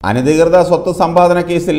അനധികൃത സ്വത്ത് സമ്പാദന കേസിൽ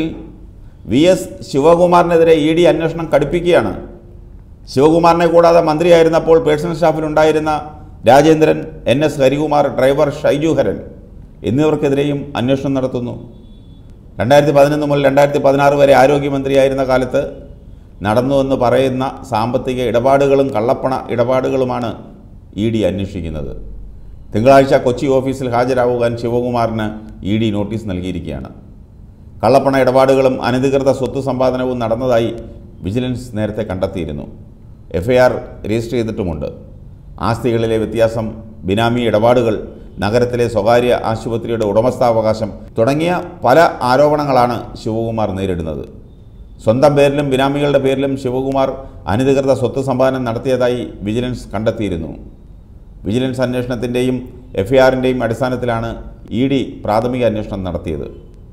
വി എസ് ശിവകുമാറിനെതിരെ ഇ ഡി അന്വേഷണം കടുപ്പിക്കുകയാണ് ശിവകുമാറിനെ കൂടാതെ മന്ത്രിയായിരുന്നപ്പോൾ പേഴ്സണൽ സ്റ്റാഫിലുണ്ടായിരുന്ന Rajendran N S Harikumar driver Shaiju Haran എന്നിവർക്കെതിരെയും അന്വേഷണം നടത്തുന്നു രണ്ടായിരത്തി പതിനൊന്ന് മുതൽ രണ്ടായിരത്തി പതിനാറ് വരെ ആരോഗ്യമന്ത്രിയായിരുന്ന കാലത്ത് നടന്നുവെന്ന് പറയുന്ന സാമ്പത്തിക ഇടപാടുകളും കള്ളപ്പണ ഇടപാടുകളുമാണ് ഇ ഡി അന്വേഷിക്കുന്നത് തിങ്കളാഴ്ച കൊച്ചി ഓഫീസിൽ ഹാജരാകുവാൻ ശിവകുമാറിന് ഇ ഡി നോട്ടീസ് നൽകിയിരിക്കുകയാണ് കള്ളപ്പണ ഇടപാടുകളും അനധികൃത സ്വത്ത് സമ്പാദനവും നടന്നതായി വിജിലൻസ് നേരത്തെ കണ്ടെത്തിയിരുന്നു എഫ്ഐആർ രജിസ്റ്റർ ചെയ്തിട്ടുമുണ്ട് ആസ്തികളിലെ വ്യത്യാസം ബിനാമി ഇടപാടുകൾ നഗരത്തിലെ സ്വകാര്യ ആശുപത്രിയുടെ ഉടമസ്ഥാവകാശം തുടങ്ങിയ പല ആരോപണങ്ങളാണ് ശിവകുമാർ നേരിടുന്നത് സ്വന്തം പേരിലും ബിനാമികളുടെ പേരിലും ശിവകുമാർ അനധികൃത സ്വത്ത് സമ്പാദനം നടത്തിയതായി വിജിലൻസ് കണ്ടെത്തിയിരുന്നു വിജിലൻസ് അന്വേഷണത്തിൻ്റെയും എഫ്ഐആറിൻ്റെയും അടിസ്ഥാനത്തിലാണ് ഇ ഡി പ്രാഥമിക അന്വേഷണം നടത്തിയത്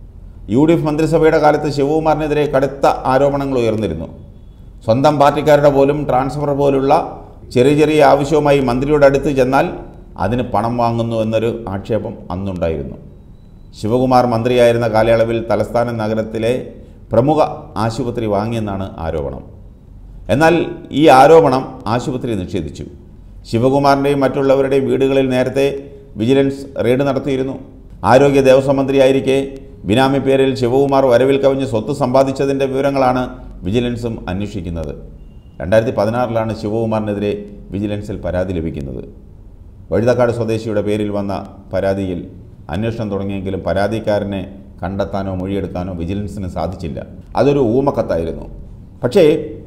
യു ഡി എഫ് മന്ത്രിസഭയുടെ കാലത്ത് ശിവകുമാറിനെതിരെ കടുത്ത ആരോപണങ്ങൾ ഉയർന്നിരുന്നു സ്വന്തം പാർട്ടിക്കാരുടെ പോലും ട്രാൻസ്ഫർ പോലുള്ള ചെറിയ ചെറിയ ആവശ്യവുമായി മന്ത്രിയുടെ അടുത്ത് ചെന്നാൽ അതിന് പണം വാങ്ങുന്നു എന്നൊരു ആക്ഷേപം അന്നുണ്ടായിരുന്നു ശിവകുമാർ മന്ത്രിയായിരുന്ന കാലയളവിൽ തലസ്ഥാന നഗരത്തിലെ പ്രമുഖ ആശുപത്രി വാങ്ങിയെന്നാണ് ആരോപണം എന്നാൽ ഈ ആരോപണം ആശുപത്രി നിഷേധിച്ചു ശിവകുമാറിൻ്റെയും മറ്റുള്ളവരുടെയും വീടുകളിൽ നേരത്തെ വിജിലൻസ് റെയ്ഡ് നടത്തിയിരുന്നു ആരോഗ്യ ദേവസ്വം മന്ത്രിയായിരിക്കെ ബിനാമി പേരിൽ ശിവകുമാർ വരവിൽ കവിഞ്ഞ് സ്വത്ത് സമ്പാദിച്ചതിൻ്റെ വിവരങ്ങളാണ് വിജിലൻസും അന്വേഷിക്കുന്നത് രണ്ടായിരത്തി പതിനാറിലാണ് ശിവകുമാറിനെതിരെ വിജിലൻസിൽ പരാതി ലഭിക്കുന്നത് വഴുതക്കാട് സ്വദേശിയുടെ പേരിൽ വന്ന പരാതിയിൽ അന്വേഷണം തുടങ്ങിയെങ്കിലും പരാതിക്കാരനെ കണ്ടെത്താനോ മൊഴിയെടുക്കാനോ വിജിലൻസിന് സാധിച്ചില്ല അതൊരു ഊമക്കത്തായിരുന്നു പക്ഷേ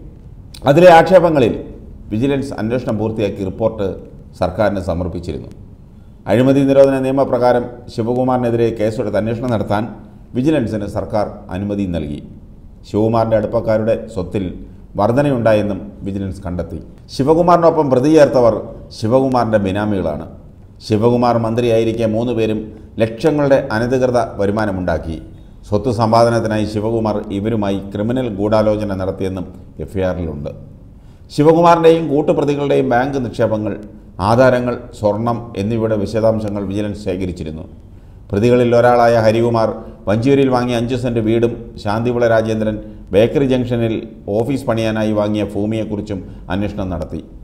അതിലെ ആക്ഷേപങ്ങളിൽ വിജിലൻസ് അന്വേഷണം പൂർത്തിയാക്കി റിപ്പോർട്ട് സർക്കാരിന് സമർപ്പിച്ചിരുന്നു അഴിമതി നിരോധന നിയമപ്രകാരം ശിവകുമാറിനെതിരെ കേസെടുത്ത് അന്വേഷണം നടത്താൻ വിജിലൻസിന് സർക്കാർ അനുമതി നൽകി ശിവകുമാറിൻ്റെ അടുപ്പക്കാരുടെ സ്വത്തിൽ വർധനയുണ്ടായെന്നും വിജിലൻസ് കണ്ടെത്തി ശിവകുമാറിനൊപ്പം പ്രതി ചേർത്തവർ ശിവകുമാറിൻ്റെ ബിനാമികളാണ് ശിവകുമാർ മന്ത്രിയായിരിക്കെ മൂന്ന് പേരും ലക്ഷങ്ങളുടെ അനധികൃത വരുമാനമുണ്ടാക്കി സ്വത്ത് സമ്പാദനത്തിനായി ശിവകുമാർ ഇവരുമായി ക്രിമിനൽ ഗൂഢാലോചന നടത്തിയെന്നും എഫ്ഐആറിലുണ്ട് ശിവകുമാറിൻ്റെയും കൂട്ടുപ്രതികളുടെയും ബാങ്ക് നിക്ഷേപങ്ങൾ ആധാരങ്ങൾ സ്വർണം എന്നിവയുടെ വിശദാംശങ്ങൾ വിജിലൻസ് ശേഖരിച്ചിരുന്നു പ്രതികളിൽ ഒരാളായ ഹരികുമാർ വഞ്ചിയൂരിൽ വാങ്ങിയ അഞ്ച് സെൻറ്റ് വീടും ശാന്തിവിള രാജേന്ദ്രൻ ബേക്കറി ജംഗ്ഷനിൽ ഓഫീസ് പണിയാനായി വാങ്ങിയ ഭൂമിയെക്കുറിച്ചും അന്വേഷണം നടത്തി